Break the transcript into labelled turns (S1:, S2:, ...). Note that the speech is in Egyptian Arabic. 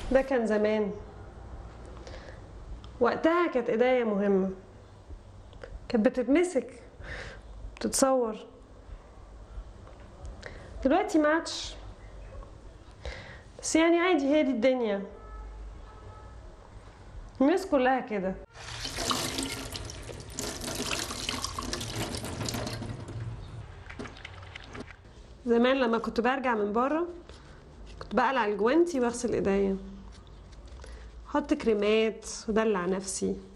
S1: ده كان زمان وقتها كانت ايديا مهمة كانت بتتمسك بتتصور دلوقتي ما عادش بس يعني عادي هي دي الدنيا الناس كلها كده زمان لما كنت برجع من بره كنت بقلع الجوانتي واغسل ايديا احط كريمات ودلع نفسي